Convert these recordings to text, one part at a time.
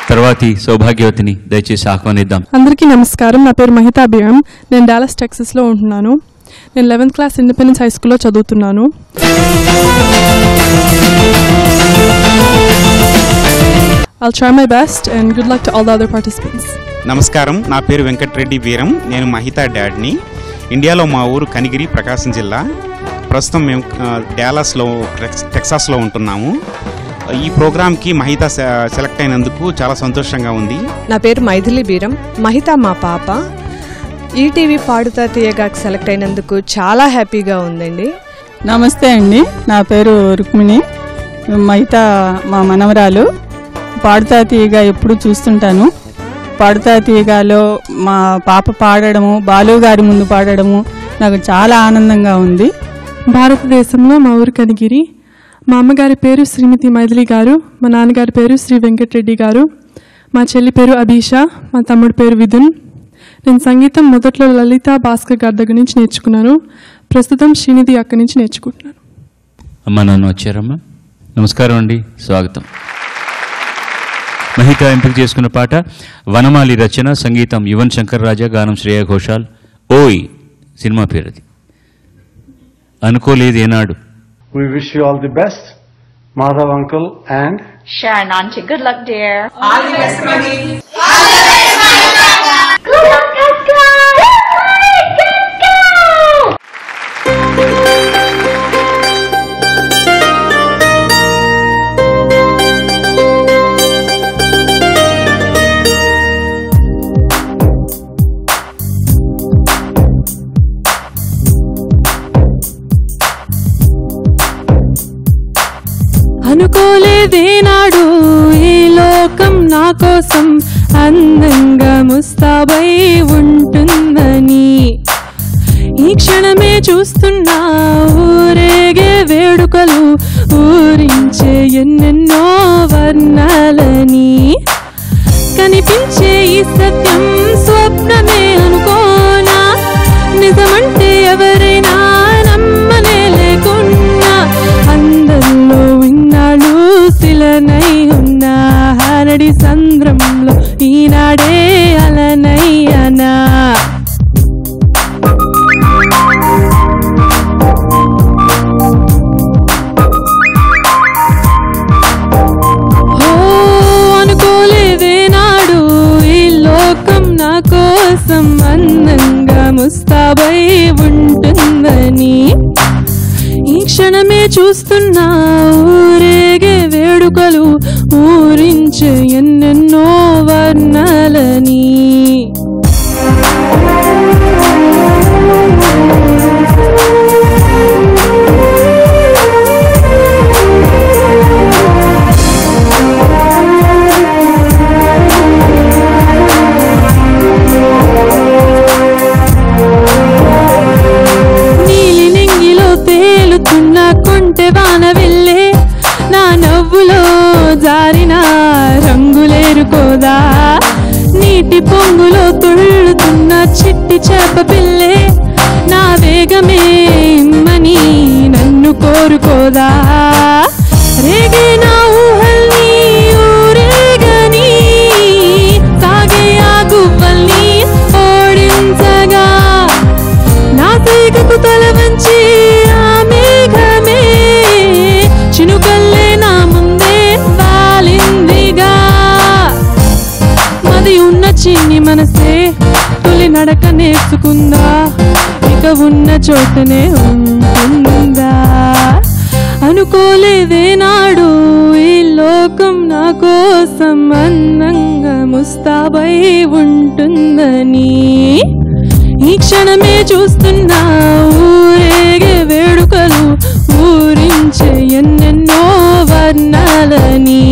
తర్వాతి సౌభాగ్యవతిని దయచేసి ఆహ్వానిద్దాం అందరికీ నమస్కారం నా పేరు మహితా బీరం నేను డాలస్ టెక్సస్లో ఉంటున్నాను నేను లెవెన్త్ క్లాస్ ఇండిపెండెన్స్ హై స్కూల్లో చదువుతున్నాను I'll try my best and good luck to all the other participants. నమస్కారం నా పేరు వెంకట్రెడ్డి వీరం నేను మహితా డాడ్ని ఇండియాలో మా ఊరు కనిగిరి ప్రకాశం జిల్లా ప్రస్తుతం మేము ఆ, డాలస్లో టెక్స్- టెక్సాస్లో ఉంటున్నాము ఈ ప్రోగ్రామ్కి మహిత సె- సెలెక్ట్ అయినందుకు చాలా సంతోషంగా ఉంది నా పేరు మైథిలి బీరం మహిత మా పాప ఈటీవీ పాడుతా తీయగా సెలెక్ట్ అయినందుకు చాలా హ్యాపీగా ఉందండి నమస్తే అండి నా పేరు రుక్మిణి మహిత మా మనవరాలు పాడుతా తీయగా ఎప్పుడు చూస్తుంటాను పాడుతా తీయగాలో మా పాప పాడడము బాలు గారి ముందు పాడడము నాకు చాలా ఆనందంగా ఉంది భారతదేశంలో మా ఊరు కనిగిరి మా అమ్మగారి పేరు శ్రీమతి మైథిలి గారు మా నాన్నగారి పేరు శ్రీ వెంకటరెడ్డి గారు మా చెల్లి పేరు అభిష మా తమ్ముడి పేరు విధున్ నేను సంగీతం మొదట్లో లలిత భాస్కర్ గారి దగ్గర నుంచి నేర్చుకున్నాను ప్రస్తుతం శ్రీనిధి అక్కడి నుంచి నేర్చుకుంటున్నాను అమ్మ నాన్న వచ్చారమ్మా నమస్కారం అండి స్వాగతం మహిత ఎంపిక చేసుకున్న పాట వనమాలి రచన సంగీతం యువన్ శంకర్ రాజా గానం శ్రేయ ఘోషాల్ ఓయ్ సినిమా పేరు అది అనుకోలేదు ఏనాడు We wish you all the best, Madhav uncle and Sharon Auntie. Good luck, dear. అనుకోలేదేనాడు ఈ లోకం నా కోసం అందంగా ముస్తాబై ఉంటుందని ఈ క్షణమే చూస్తున్నా ఊరేగే వేడుకలు ఊరించే ఎన్నెన్నో వర్ణాలని కనిపించే ఈ సత్యం స్వప్నమే అనుకోనా నిజమంటే ఎవరైనా నమ్మనే లేకున్నా అందరిలో ఇన్నాళ్ళు శిలనై ఉన్నా హరడి సంద్రంలో ఈనాడే అలనయ్యనా ఓ అనుకోలేదేనాడు ఈ లోకం నా కోసం అందంగా ముస్తాబై ఉంటుందని ఈ క్షణమే చూస్తున్నా ఊరేగే వేడుకలు ఊరించే ఎన్నెన్నో వర్ణాలని నీలి నింగిలో తేలుతున్న కొంటె వాన వెళ్ళే నా నవ్వులో జారిన రంగులేరుకోదా నీటి పొంగులో తుళ్ళుతున్న చిట్టి చేప పిల్లే నా వేగమే ఇమ్మని నన్ను కోరుకోదా రేగే నా ఊహల్ని ఊరేగని సాగే ఆ గువ్వల్ని ఓడించగా నా తీగకు తల వంచి ఆ మేఘమే చినుకల్లే నా ముందే వాలిందిగా మది ఉన్న చిన్ని మనసే తొలి నడక నేర్చుకుందా ఇక ఉన్న చోటనే ఉంటుందా అనుకోలేదే నాడు ఈ లోకం నా కోసం అందంగా ముస్తాబై ఉంటుందని ఈ క్షణమే చూస్తున్నా ఊరేగే వేడుకలు ఊరించే ఎన్నెన్నో వర్ణాలని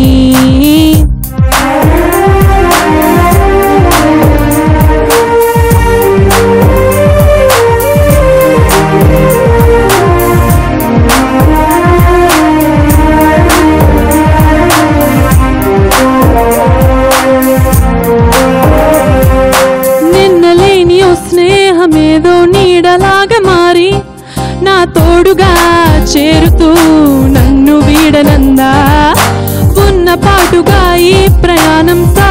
నిన్నలేని ఓ స్నేహమేదో నీడలాగా మారి నా తోడుగా చేరుతూ నన్ను వీడనందా ఉన్న పాటుగా ఈ ప్రయాణం సా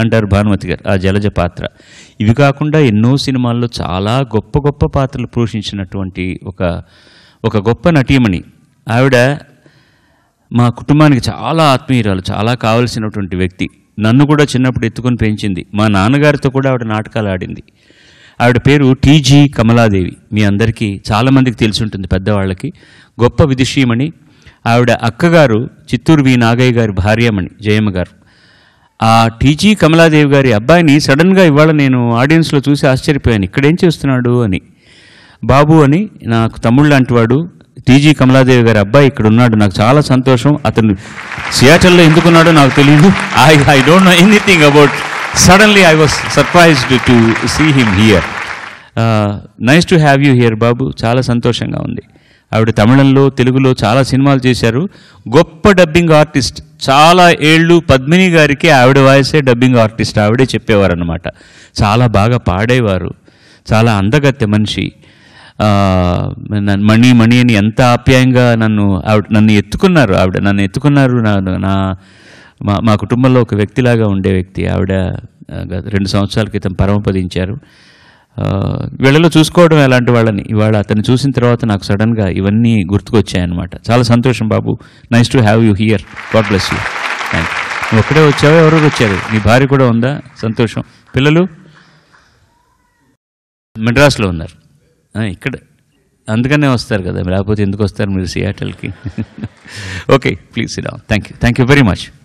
అంటారు భానుమతి గారు ఆ జలజ పాత్ర ఇవి కాకుండా ఎన్నో సినిమాల్లో చాలా గొప్ప గొప్ప పాత్రలు పోషించినటువంటి ఒక ఒక గొప్ప నటీమణి ఆవిడ మా కుటుంబానికి చాలా ఆత్మీయురాలు చాలా కావలసినటువంటి వ్యక్తి నన్ను కూడా చిన్నప్పుడు ఎత్తుకొని పెంచింది మా నాన్నగారితో కూడా ఆవిడ నాటకాలు ఆడింది ఆవిడ పేరు టీజీ కమలాదేవి మీ అందరికీ చాలామందికి తెలిసి ఉంటుంది పెద్దవాళ్ళకి గొప్ప విదుషీమణి ఆవిడ అక్కగారు చిత్తూరు వి నాగయ్య గారి భార్యమణి జయమ్మ గారు ఆ టీజీ కమలాదేవి గారి అబ్బాయిని సడన్గా ఇవాళ నేను ఆడియన్స్లో చూసి ఆశ్చర్యపోయాను ఇక్కడేం చేస్తున్నాడు అని బాబు అని నాకు తమ్ముళ్ళు లాంటి వాడు టీజీ కమలాదేవి గారి అబ్బాయి ఇక్కడ ఉన్నాడు నాకు చాలా సంతోషం అతను సియాటల్లో ఎందుకున్నాడో నాకు తెలియదు I I don't know anything about suddenly I was surprised to see him here nice to have you here బాబు చాలా సంతోషంగా ఉంది ఆవిడ తమిళంలో తెలుగులో చాలా సినిమాలు చేశారు గొప్ప డబ్బింగ్ ఆర్టిస్ట్ చాలా ఏళ్ళు పద్మిని గారికి ఆవిడ వాయిసే డబ్బింగ్ ఆర్టిస్ట్ ఆవిడే చెప్పేవారు అనమాట చాలా బాగా పాడేవారు చాలా అందగత్తె మనిషి ఆ, నన్ను మణి మణి అని ఎంత ఆప్యాయంగా నన్ను ఆవిడ నన్ను ఎత్తుకున్నారు ఆవిడ నన్ను ఎత్తుకున్నారు నా నా మా మా కుటుంబంలో ఒక వ్యక్తిలాగా ఉండే వ్యక్తి ఆవిడ ఆ, గత రెండు సంవత్సరాల క్రితం పరమపదించారు ఆ, వీళ్ళలో చూసుకోవడం ఎలాంటి వాళ్ళని ఇవాళ అతన్ని చూసిన తర్వాత నాకు సడన్గా ఇవన్నీ గుర్తుకొచ్చాయన్నమాట చాలా సంతోషం బాబు nice to have you here God bless you thank you నువ్వు ఒక్కడే వచ్చావా ఎవరెవరు వచ్చారు నీ భార్య కూడా ఉందా సంతోషం పిల్లలు మెడ్రాస్లో ఉన్నారు ఆ, ఇక్కడ అందుకనే వస్తారు కదా లేకపోతే ఎందుకు వస్తారు మీరు సియాటల్కి ఓకే ప్లీజ్ సిడా thank you thank you very much